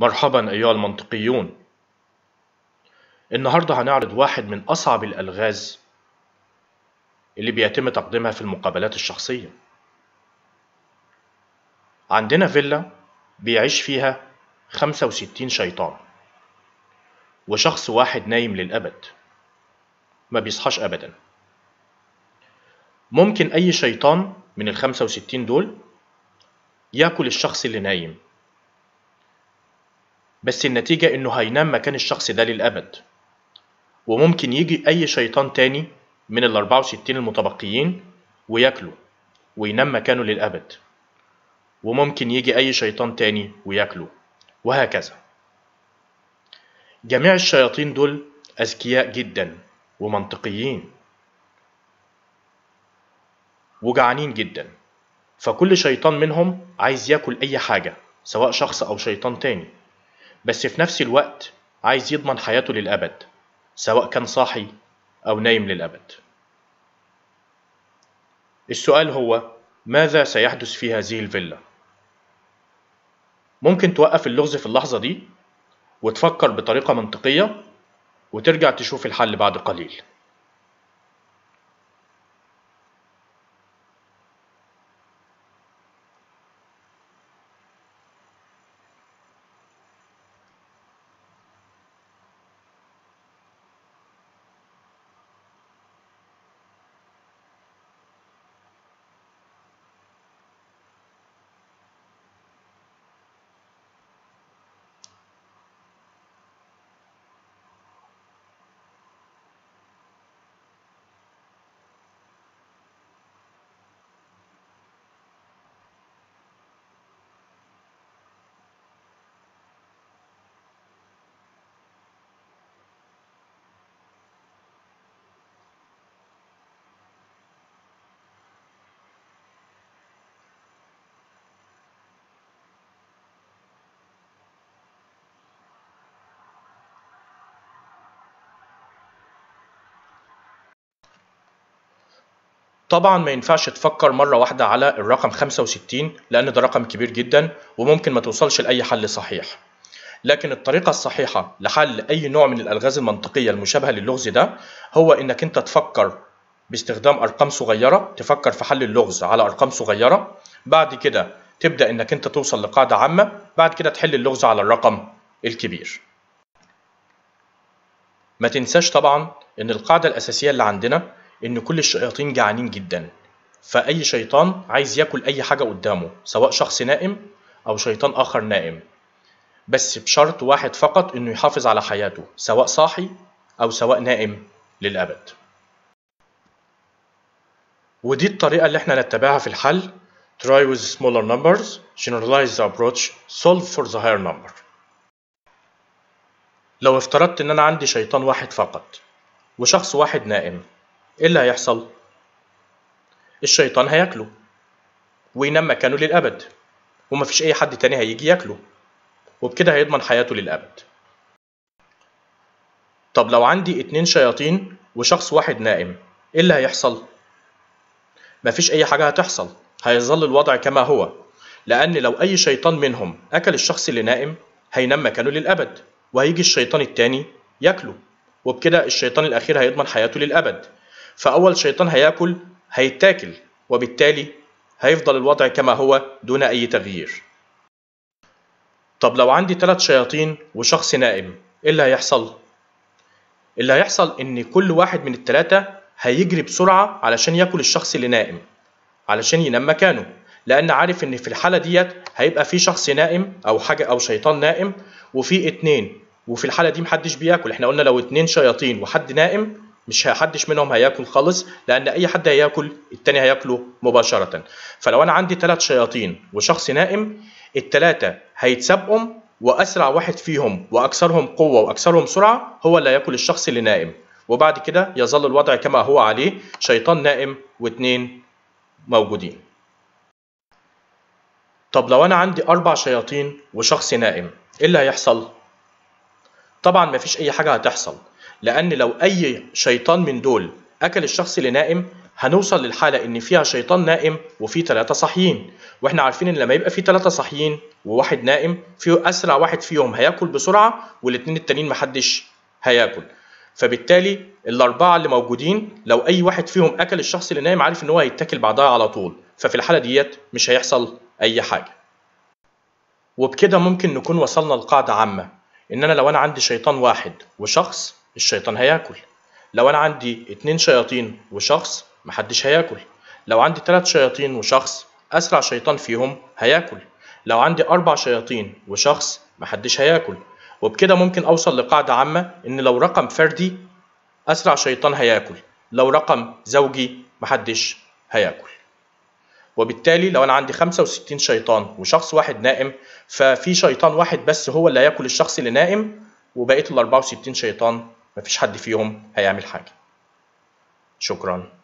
مرحبا أيها المنطقيون النهاردة هنعرض واحد من أصعب الألغاز اللي بيتم تقديمها في المقابلات الشخصية عندنا فيلا بيعيش فيها 65 شيطان وشخص واحد نايم للأبد ما بيصحاش أبدا ممكن أي شيطان من ال 65 دول ياكل الشخص اللي نايم بس النتيجة إنه هينام مكان الشخص ده للأبد وممكن يجي أي شيطان تاني من ال 64 المتبقيين وياكله وينام مكانه للأبد وممكن يجي أي شيطان تاني وياكله وهكذا جميع الشياطين دول أذكياء جدا ومنطقيين وجعانين جدا فكل شيطان منهم عايز ياكل أي حاجة سواء شخص أو شيطان تاني بس في نفس الوقت عايز يضمن حياته للأبد سواء كان صاحي أو نايم للأبد السؤال هو ماذا سيحدث في هذه الفيلا؟ ممكن توقف اللغز في اللحظة دي وتفكر بطريقة منطقية وترجع تشوف الحل بعد قليل طبعا ما ينفعش تفكر مرة واحدة على الرقم 65 لأن ده رقم كبير جدا وممكن ما توصلش لأي حل صحيح لكن الطريقة الصحيحة لحل أي نوع من الألغاز المنطقية المشابهة للغز ده هو إنك أنت تفكر باستخدام أرقام صغيرة تفكر في حل اللغز على أرقام صغيرة بعد كده تبدأ إنك أنت توصل لقاعدة عامة بعد كده تحل اللغز على الرقم الكبير ما تنساش طبعا إن القاعدة الأساسية اللي عندنا إن كل الشياطين جعانين جدا فأي شيطان عايز ياكل أي حاجة قدامه سواء شخص نائم أو شيطان آخر نائم بس بشرط واحد فقط إنه يحافظ على حياته سواء صاحي أو سواء نائم للأبد ودي الطريقة اللي احنا نتبعها في الحل try with smaller numbers generalize the approach solve for the higher number لو افترضت ان انا عندي شيطان واحد فقط وشخص واحد نائم ايه اللي هيحصل الشيطان هياكله وينام مكانه للابد ومفيش اي حد تاني هيجي ياكله وبكده هيضمن حياته للابد طب لو عندي اتنين شياطين وشخص واحد نائم ايه اللي هيحصل مفيش اي حاجه هتحصل هيظل الوضع كما هو لان لو اي شيطان منهم اكل الشخص اللي نائم هينام مكانه للابد وهيجي الشيطان التاني ياكله وبكده الشيطان الاخير هيضمن حياته للابد فأول شيطان هياكل هيتاكل وبالتالي هيفضل الوضع كما هو دون أي تغيير طب لو عندي ثلاث شياطين وشخص نائم إيه اللي هيحصل؟ اللي هيحصل إن كل واحد من الثلاثة هيجري بسرعة علشان ياكل الشخص اللي نائم علشان ينام مكانه لأن عارف إن في الحالة ديت هيبقى في شخص نائم أو حاجة أو شيطان نائم وفي اتنين وفي الحالة دي محدش بياكل احنا قلنا لو اتنين شياطين وحد نائم مش حدش منهم هياكل خالص لان اي حد هياكل التاني هياكله مباشره فلو انا عندي ثلاث شياطين وشخص نائم الثلاثه هيتسابقوا واسرع واحد فيهم واكثرهم قوه واكثرهم سرعه هو اللي هياكل الشخص اللي نائم وبعد كده يظل الوضع كما هو عليه شيطان نائم واثنين موجودين طب لو انا عندي اربع شياطين وشخص نائم ايه اللي هيحصل طبعا مفيش اي حاجه هتحصل لان لو اي شيطان من دول اكل الشخص اللي نائم هنوصل للحالة إن فيها شيطان نائم وفي ثلاثة صاحيين وإحنا عارفين إن لما يبقى في ثلاثة صاحيين وواحد نائم في أسرع واحد فيهم هياكل بسرعة والاتنين التانيين محدش هياكل فبالتالي الأربعة اللي موجودين لو أي واحد فيهم أكل الشخص اللي نايم عارف إن هو هيتاكل بعدها على طول ففي الحالة ديت مش هيحصل أي حاجة وبكده ممكن نكون وصلنا لقاعدة عامة إن أنا لو أنا عندي شيطان واحد وشخص الشيطان هياكل لو أنا عندي اتنين شياطين وشخص محدش هياكل لو عندي تلات شياطين وشخص أسرع شيطان فيهم هياكل لو عندي أربع شياطين وشخص محدش هياكل وبكده ممكن أوصل لقاعدة عامة إن لو رقم فردي أسرع شيطان هياكل لو رقم زوجي محدش هياكل وبالتالي لو أنا عندي 65 شيطان وشخص واحد نائم ففي شيطان واحد بس هو اللي هياكل الشخص اللي نائم وبقية ال 64 شيطان مفيش حد فيهم هيعمل حاجة شكراً